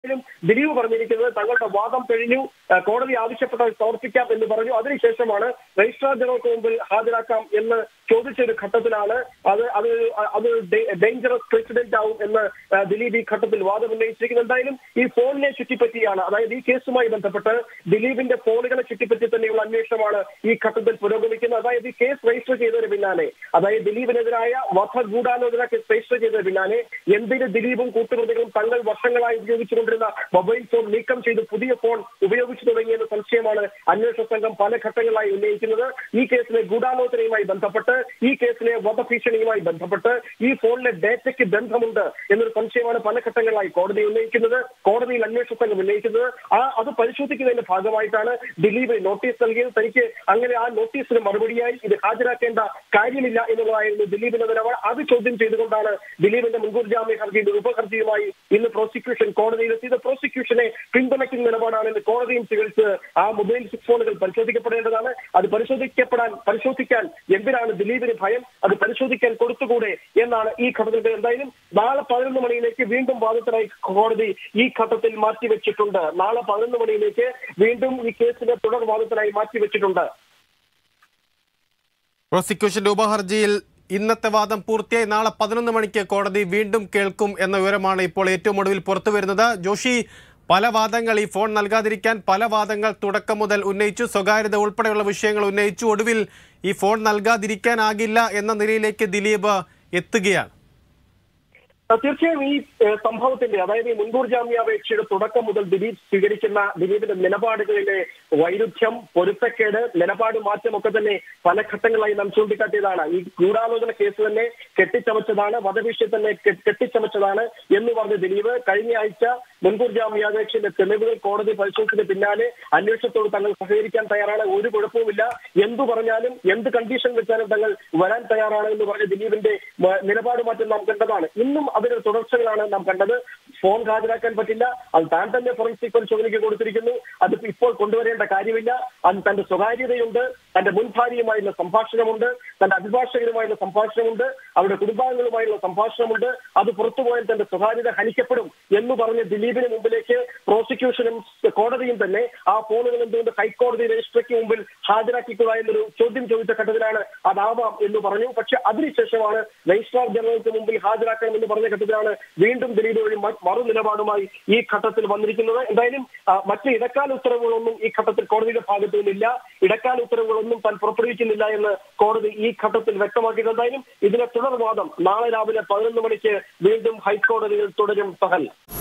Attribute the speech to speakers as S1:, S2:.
S1: എന്തായാലും ദിലീപ് പറഞ്ഞിരിക്കുന്നത് തങ്ങളുടെ വാദം കഴിഞ്ഞു ആ, കോടതി ആവശ്യപ്പെട്ടാൽ സമർപ്പിക്കാം എന്ന് പറഞ്ഞു അതിനുശേഷമാണ് രജിസ്ട്രാർ ജനറൽക്ക് മുമ്പിൽ ഹാജരാക്കാം എന്ന് ചോദിച്ച ഒരു ഘട്ടത്തിലാണ് അത് അത് അത് ഡേഞ്ചറസ് പ്രസിഡന്റ് ആവും എന്ന് ആ, ദിലീപ് ഈ ഘട്ടത്തിൽ വാദം ഉന്നയിച്ചിരിക്കുന്നത് എന്തായാലും ഈ ഫോണിനെ ചുറ്റിപ്പറ്റിയാണ് അതായത് ഈ കേസുമായി ബന്ധപ്പെട്ട് ദിലീപിന്റെ ഫോണുകളെ ചുറ്റിപ്പറ്റി തന്നെയുള്ള അന്വേഷണമാണ് ഈ ഘട്ടത്തിൽ പുരോഗമിക്കുന്നത് അതായത് ഈ കേസ് രജിസ്റ്റർ ചെയ്തതിന് പിന്നാലെ അതായത് ദിലീപിനെതിരായ വധ ഗൂഢാലോചന കേസ് രജിസ്റ്റർ ചെയ്തതിന് പിന്നാലെ എന്തിന് ദിലീപും കൂട്ടുപ്രതികളും തങ്ങൾ വർഷങ്ങളായി ഉപയോഗിച്ചുകൊണ്ടിരുന്ന മൊബൈൽ ഫോൺ നീക്കം ചെയ്ത് പുതിയ ഫോൺ ഉപയോഗിച്ചു തുടങ്ങിയെന്ന സംശയമാണ് അന്വേഷണ സംഘം പല ഘട്ടങ്ങളിലായി ഉന്നയിക്കുന്നത് ഈ കേസിലെ ഗൂഢാലോചനയുമായി ബന്ധപ്പെട്ട് ഈ കേസിലെ വധഭീഷണിയുമായി ബന്ധപ്പെട്ട് ഈ ഫോണിലെ ഡേറ്റയ്ക്ക് ബന്ധമുണ്ട് എന്നൊരു സംശയമാണ് പല ഘട്ടങ്ങളിലായി കോടതി ഉന്നയിക്കുന്നത് കോടതിയിൽ അന്വേഷണ സംഘം ഉന്നയിക്കുന്നത് ആ അത് പരിശോധിക്കുന്നതിന്റെ ഭാഗമായിട്ടാണ് ദിലീപ് നോട്ടീസ് നൽകിയത് തനിക്ക് അങ്ങനെ ആ നോട്ടീസിന് മറുപടിയായി ഇത് ഹാജരാക്കേണ്ട കാര്യമില്ല എന്നുള്ളതായിരുന്നു ദിലീപിന്റെ നിലപാട് അത് ചോദ്യം ചെയ്തുകൊണ്ടാണ് ദിലീപിന്റെ മുൻകൂർ ജാമ്യ ഹർജിയുടെ ഉപഹർജിയുമായി ഇന്ന് പ്രോസിക്യൂഷൻ കോടതിയിലെത്തിയത് പ്രോസിക്യൂഷനെ പിന്തുണയ്ക്കുന്ന നിലപാടാണ് ഇന്ന് കോടതിയും സ്വീകരിച്ച് ആ മൊബൈൽ ഫോണുകൾ പരിശോധിക്കപ്പെടേണ്ടതാണ് അത് പരിശോധിക്കപ്പെടാൻ പരിശോധിക്കാൻ എന്തിനാണ് ദിലീപിന് ഭയം അത് പരിശോധിക്കാൻ കൊടുത്തുകൂടെ എന്നാണ് ഈ ഘട്ടത്തിൽ എന്തായാലും നാളെ പതിനൊന്ന് മണിയിലേക്ക് വീണ്ടും വാദത്തിനായി കോടതി ഈ ഘട്ടത്തിൽ മാറ്റിവെച്ചിട്ടുണ്ട് നാളെ പതിനൊന്ന് മണിയിലേക്ക് വീണ്ടും ഈ കേസിന്റെ തുടർ വാദത്തിനായി മാറ്റിവെച്ചിട്ടുണ്ട്
S2: പ്രോസിക്യൂഷന്റെ ഉപഹർജിയിൽ ഇന്നത്തെ വാദം പൂർത്തിയായി നാളെ പതിനൊന്ന് മണിക്ക് കോടതി വീണ്ടും കേൾക്കും എന്ന വിവരമാണ് ഇപ്പോൾ ഏറ്റവും ഒടുവിൽ പുറത്തു വരുന്നത് ജോഷി പല വാദങ്ങൾ ഈ ഫോൺ നൽകാതിരിക്കാൻ പല വാദങ്ങൾ തുടക്കം മുതൽ ഉന്നയിച്ചു സ്വകാര്യത ഉൾപ്പെടെയുള്ള വിഷയങ്ങൾ ഉന്നയിച്ചു ഒടുവിൽ ഈ ഫോൺ നൽകാതിരിക്കാനാകില്ല എന്ന നിലയിലേക്ക് ദിലീപ് എത്തുകയാണ്
S1: ആ, തീർച്ചയായും ഈ ഏഹ്, സംഭവത്തിന്റെ അതായത് ഈ മുൻകൂർ ജാമ്യാപേക്ഷയുടെ തുടക്കം മുതൽ ദിലീപ് സ്വീകരിക്കുന്ന ദിലീപിന്റെ നിലപാടുകളിലെ വൈരുദ്ധ്യം പൊരുത്തക്കേട് നിലപാട് മാറ്റമൊക്കെ തന്നെ പല ഘട്ടങ്ങളായി നാം ചൂണ്ടിക്കാട്ടിയതാണ് ഈ ഗൂഢാലോചന കേസ് തന്നെ കെട്ടിച്ചമച്ചതാണ് വധഭീഷണി തന്നെ കെ- കെട്ടിച്ചമച്ചതാണ് എന്ന് പറഞ്ഞ ദിലീപ് കഴിഞ്ഞ ആഴ്ച മുൻകൂർ ജാമ്യാപേക്ഷയുടെ തെളിവുകൾ കോടതി പരിശോധിച്ചതിന് പിന്നാലെ അന്വേഷണത്തോട് തങ്ങൾ സഹകരിക്കാൻ തയ്യാറാണ് ഒരു കുഴപ്പവുമില്ല എന്തു പറഞ്ഞാലും എന്ത് കണ്ടീഷൻ വെച്ചാലും തങ്ങൾ വരാൻ തയ്യാറാണ് എന്ന് പറഞ്ഞ ദിലീപിന്റെ മ- നിലപാട് മാറ്റം നാം കണ്ടതാണ് ഇന്നും അതിന്റെ തുടർച്ചകളാണ് നാം കണ്ടത് ഫോൺ ഹാജരാക്കാൻ പറ്റില്ല അത് താൻ തന്നെ ഫോറൻസിക് പരിശോധനയ്ക്ക് കൊടുത്തിരിക്കുന്നു അത് ഇപ്പോൾ കൊണ്ടുവരേണ്ട കാര്യമില്ല അത് തന്റെ സ്വകാര്യതയുണ്ട് തന്റെ മുൻ ഭാര്യയുമായുള്ള സംഭാഷണമുണ്ട് തന്റെ അഭിഭാഷകരുമായുള്ള സംഭാഷണമുണ്ട് അവരുടെ കുടുംബാംഗങ്ങളുമായുള്ള സംഭാഷണമുണ്ട് അത് പുറത്തുപോയാൽ തന്റെ സ്വകാര്യത ഹനിക്കപ്പെടും എന്ന് പറഞ്ഞ് ദിലീപിന് മുമ്പിലേക്ക് പ്രോസിക്യൂഷനും കോടതിയും തന്നെ ആ ഫോണുകൾ എന്തുകൊണ്ട് ഹൈക്കോടതി രജിസ്ട്രിക്ക് മുമ്പിൽ ഹാജരാക്കിക്കുക എന്നൊരു ചോദ്യം ചോദിച്ച ഘട്ടത്തിലാണ് അതാവാം എന്ന് പറഞ്ഞു പക്ഷെ അതിനുശേഷമാണ് രജിസ്ട്രാർ ജനറൽക്ക് മുമ്പിൽ ഹാജരാക്കണം എന്ന് പറഞ്ഞ ഘട്ടത്തിലാണ് വീണ്ടും ദിലീപ് വഴി മ- മറു നിലപാടുമായി ഈ ഘട്ടത്തിൽ വന്നിരിക്കുന്നത് എന്തായാലും ആ, മറ്റ് ഇടക്കാല ഉത്തരവുകളൊന്നും ഈ ഘട്ടത്തിൽ കോടതിയുടെ ഭാഗത്തു നിന്നില്ല ഇടക്കാല ഉത്തരവുകളൊന്നും താൻ പുറപ്പെടുവിക്കുന്നില്ല എന്ന് കോടതി ഈ ഘട്ടത്തിൽ വ്യക്തമാക്കിയത് എന്തായാലും ഇതിന്റെ തുടർവാദം നാളെ രാവിലെ പതിനൊന്ന് മണിക്ക് വീണ്ടും ഹൈക്കോടതിയിൽ തുടരും സഹൽ